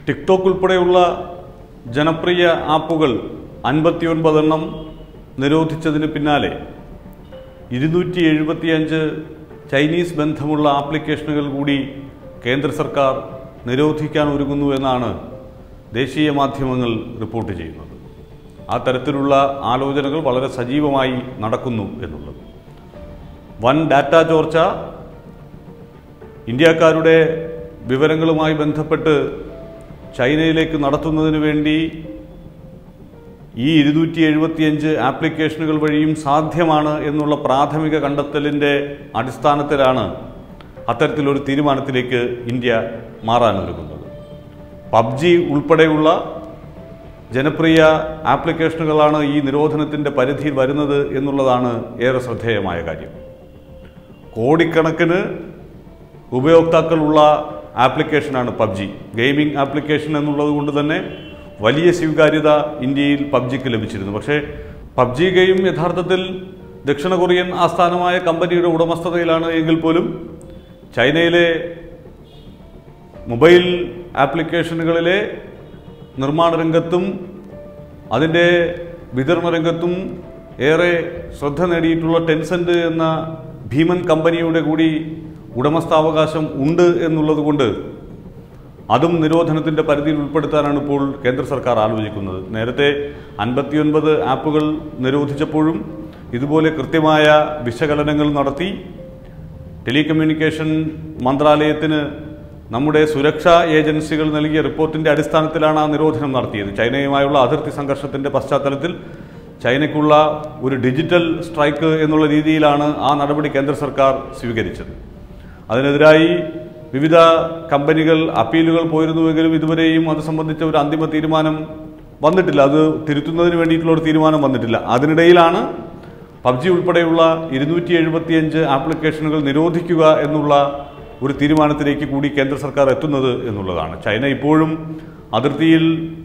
TikTok ഉൾപ്പെടെയുള്ള ജനപ്രിയ ആപ്പുകൾ അൻപത്തിയൊൻപതെണ്ണം നിരോധിച്ചതിന് പിന്നാലെ ഇരുന്നൂറ്റി എഴുപത്തിയഞ്ച് ചൈനീസ് ബന്ധമുള്ള ആപ്ലിക്കേഷനുകൾ കൂടി കേന്ദ്ര സർക്കാർ നിരോധിക്കാൻ ഒരുങ്ങുന്നു എന്നാണ് ദേശീയ മാധ്യമങ്ങൾ റിപ്പോർട്ട് ചെയ്യുന്നത് ആ തരത്തിലുള്ള ആലോചനകൾ വളരെ സജീവമായി നടക്കുന്നു എന്നുള്ളത് വൻ ഡാറ്റ ചോർച്ച ഇന്ത്യക്കാരുടെ വിവരങ്ങളുമായി ബന്ധപ്പെട്ട് ചൈനയിലേക്ക് നടത്തുന്നതിന് വേണ്ടി ഈ ഇരുന്നൂറ്റി എഴുപത്തിയഞ്ച് ആപ്ലിക്കേഷനുകൾ വഴിയും സാധ്യമാണ് എന്നുള്ള പ്രാഥമിക കണ്ടെത്തലിൻ്റെ അടിസ്ഥാനത്തിലാണ് അത്തരത്തിലൊരു തീരുമാനത്തിലേക്ക് ഇന്ത്യ മാറാനൊരുങ്ങുന്നത് പബ്ജി ഉൾപ്പെടെയുള്ള ജനപ്രിയ ആപ്ലിക്കേഷനുകളാണ് ഈ നിരോധനത്തിൻ്റെ പരിധിയിൽ വരുന്നത് എന്നുള്ളതാണ് ഏറെ ശ്രദ്ധേയമായ കാര്യം കോടിക്കണക്കിന് ഉപയോക്താക്കളുള്ള ആപ്ലിക്കേഷനാണ് പബ്ജി ഗെയിമിംഗ് ആപ്ലിക്കേഷൻ എന്നുള്ളത് കൊണ്ട് തന്നെ വലിയ സ്വീകാര്യത ഇന്ത്യയിൽ പബ്ജിക്ക് ലഭിച്ചിരുന്നു പക്ഷേ പബ്ജി ഗെയിം യഥാർത്ഥത്തിൽ ദക്ഷിണ കൊറിയൻ ആസ്ഥാനമായ കമ്പനിയുടെ ഉടമസ്ഥതയിലാണ് എങ്കിൽ പോലും ചൈനയിലെ മൊബൈൽ ആപ്ലിക്കേഷനുകളിലെ നിർമ്മാണ രംഗത്തും അതിൻ്റെ വിതരണ രംഗത്തും ഏറെ ശ്രദ്ധ നേടിയിട്ടുള്ള ടെൻസെന്റ് എന്ന ഭീമൻ കമ്പനിയുടെ കൂടി ഉടമസ്ഥാവകാശം ഉണ്ട് എന്നുള്ളത് കൊണ്ട് അതും നിരോധനത്തിൻ്റെ പരിധിയിൽ ഉൾപ്പെടുത്താനാണ് ഇപ്പോൾ കേന്ദ്ര സർക്കാർ ആലോചിക്കുന്നത് നേരത്തെ അൻപത്തിയൊൻപത് ആപ്പുകൾ നിരോധിച്ചപ്പോഴും ഇതുപോലെ കൃത്യമായ വിശകലനങ്ങൾ നടത്തി ടെലികമ്മ്യൂണിക്കേഷൻ മന്ത്രാലയത്തിന് നമ്മുടെ സുരക്ഷാ ഏജൻസികൾ നൽകിയ റിപ്പോർട്ടിന്റെ അടിസ്ഥാനത്തിലാണ് ആ നിരോധനം നടത്തിയത് ചൈനയുമായുള്ള അതിർത്തി സംഘർഷത്തിന്റെ പശ്ചാത്തലത്തിൽ ചൈനയ്ക്കുള്ള ഒരു ഡിജിറ്റൽ സ്ട്രൈക്ക് എന്നുള്ള രീതിയിലാണ് ആ നടപടി കേന്ദ്ര സർക്കാർ സ്വീകരിച്ചത് അതിനെതിരായി വിവിധ കമ്പനികൾ അപ്പീലുകൾ പോയിരുന്നുവെങ്കിലും ഇതുവരെയും അത് സംബന്ധിച്ച ഒരു അന്തിമ തീരുമാനം വന്നിട്ടില്ല അത് തിരുത്തുന്നതിന് വേണ്ടിയിട്ടുള്ള ഒരു തീരുമാനം വന്നിട്ടില്ല അതിനിടയിലാണ് പബ്ജി ഉൾപ്പെടെയുള്ള ഇരുന്നൂറ്റി എഴുപത്തിയഞ്ച് ആപ്ലിക്കേഷനുകൾ നിരോധിക്കുക എന്നുള്ള ഒരു തീരുമാനത്തിലേക്ക് കൂടി കേന്ദ്ര സർക്കാർ എത്തുന്നത് എന്നുള്ളതാണ് ചൈന ഇപ്പോഴും അതിർത്തിയിൽ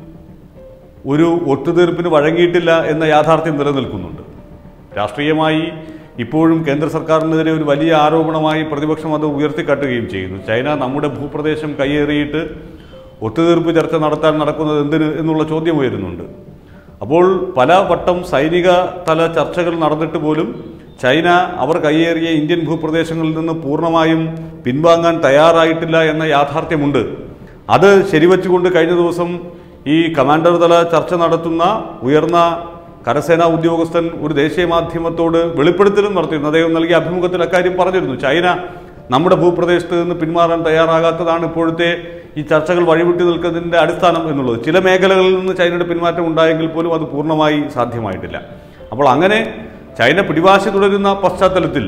ഒരു ഒത്തുതീർപ്പിന് വഴങ്ങിയിട്ടില്ല എന്ന യാഥാർത്ഥ്യം നിലനിൽക്കുന്നുണ്ട് രാഷ്ട്രീയമായി ഇപ്പോഴും കേന്ദ്ര സർക്കാരിനെതിരെ ഒരു വലിയ ആരോപണമായി പ്രതിപക്ഷം അത് ഉയർത്തിക്കാട്ടുകയും ചെയ്യുന്നു ചൈന നമ്മുടെ ഭൂപ്രദേശം കയ്യേറിയിട്ട് ഒത്തുതീർപ്പ് ചർച്ച നടത്താൻ നടക്കുന്നത് എന്തിന് എന്നുള്ള ചോദ്യം ഉയരുന്നുണ്ട് അപ്പോൾ പല വട്ടം സൈനിക തല ചർച്ചകൾ നടന്നിട്ട് പോലും ചൈന അവർ കയ്യേറിയ ഇന്ത്യൻ ഭൂപ്രദേശങ്ങളിൽ നിന്ന് പൂർണ്ണമായും പിൻവാങ്ങാൻ തയ്യാറായിട്ടില്ല എന്ന യാഥാർത്ഥ്യമുണ്ട് അത് ശരിവച്ചുകൊണ്ട് കഴിഞ്ഞ ദിവസം ഈ കമാൻഡർ തല ചർച്ച നടത്തുന്ന ഉയർന്ന കരസേനാ ഉദ്യോഗസ്ഥൻ ഒരു ദേശീയ മാധ്യമത്തോട് വെളിപ്പെടുത്തലും നടത്തിയിരുന്നു അദ്ദേഹം നൽകിയ അഭിമുഖത്തിൽ അക്കാര്യം പറഞ്ഞിരുന്നു ചൈന നമ്മുടെ ഭൂപ്രദേശത്ത് നിന്ന് പിന്മാറാൻ തയ്യാറാകാത്തതാണ് ഇപ്പോഴത്തെ ഈ ചർച്ചകൾ വഴിവിട്ട് നിൽക്കുന്നതിൻ്റെ അടിസ്ഥാനം എന്നുള്ളത് ചില മേഖലകളിൽ നിന്ന് ചൈനയുടെ പിന്മാറ്റം ഉണ്ടായെങ്കിൽ പോലും അത് പൂർണ്ണമായി സാധ്യമായിട്ടില്ല അപ്പോൾ അങ്ങനെ ചൈന പിടിവാശി തുടരുന്ന പശ്ചാത്തലത്തിൽ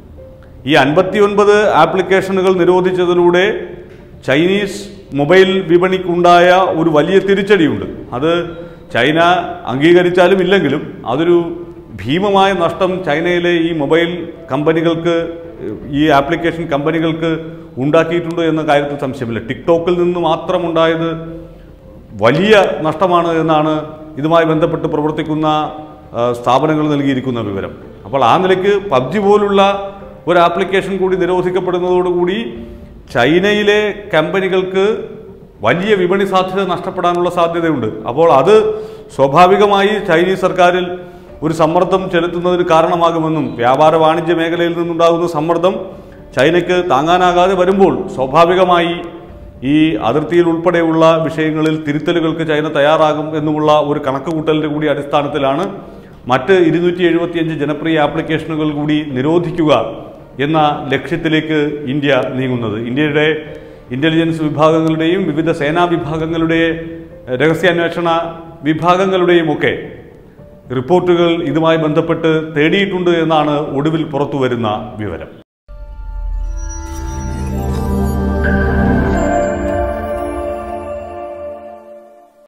ഈ അൻപത്തിയൊൻപത് ആപ്ലിക്കേഷനുകൾ നിരോധിച്ചതിലൂടെ ചൈനീസ് മൊബൈൽ വിപണിക്കുണ്ടായ ഒരു വലിയ തിരിച്ചടിയുണ്ട് അത് ചൈന അംഗീകരിച്ചാലും ഇല്ലെങ്കിലും അതൊരു ഭീമമായ നഷ്ടം ചൈനയിലെ ഈ മൊബൈൽ കമ്പനികൾക്ക് ഈ ആപ്ലിക്കേഷൻ കമ്പനികൾക്ക് ഉണ്ടാക്കിയിട്ടുണ്ട് എന്ന കാര്യത്തിൽ സംശയമില്ല ടിക്ടോക്കിൽ നിന്ന് മാത്രമുണ്ടായത് വലിയ നഷ്ടമാണ് എന്നാണ് ഇതുമായി ബന്ധപ്പെട്ട് പ്രവർത്തിക്കുന്ന ആ, സ്ഥാപനങ്ങൾ നൽകിയിരിക്കുന്ന വിവരം അപ്പോൾ ആ നിലയ്ക്ക് പബ്ജി പോലുള്ള ഒരു ആപ്ലിക്കേഷൻ കൂടി നിരോധിക്കപ്പെടുന്നതോടുകൂടി ചൈനയിലെ കമ്പനികൾക്ക് വലിയ വിപണി സാധ്യത നഷ്ടപ്പെടാനുള്ള സാധ്യതയുണ്ട് അപ്പോൾ അത് സ്വാഭാവികമായി ചൈനീസ് സർക്കാരിൽ ഒരു സമ്മർദ്ദം ചെലുത്തുന്നതിന് കാരണമാകുമെന്നും വ്യാപാര വാണിജ്യ മേഖലയിൽ നിന്നുണ്ടാകുന്ന സമ്മർദ്ദം ചൈനയ്ക്ക് താങ്ങാനാകാതെ വരുമ്പോൾ സ്വാഭാവികമായി ഈ അതിർത്തിയിൽ ഉൾപ്പെടെയുള്ള വിഷയങ്ങളിൽ തിരുത്തലുകൾക്ക് ചൈന തയ്യാറാകും എന്നുമുള്ള ഒരു കണക്കുകൂട്ടലിന്റെ കൂടി അടിസ്ഥാനത്തിലാണ് മറ്റ് ഇരുന്നൂറ്റി എഴുപത്തിയഞ്ച് ജനപ്രിയ ആപ്ലിക്കേഷനുകൾ കൂടി നിരോധിക്കുക എന്ന ലക്ഷ്യത്തിലേക്ക് ഇന്ത്യ നീങ്ങുന്നത് ഇന്ത്യയുടെ ഇന്റലിജൻസ് വിഭാഗങ്ങളുടെയും വിവിധ സേനാ വിഭാഗങ്ങളുടെ രഹസ്യാന്വേഷണ വിഭാഗങ്ങളുടെയും ഒക്കെ റിപ്പോർട്ടുകൾ ഇതുമായി ബന്ധപ്പെട്ട് തേടിയിട്ടുണ്ട് എന്നാണ് ഒടുവിൽ പുറത്തുവരുന്ന വിവരം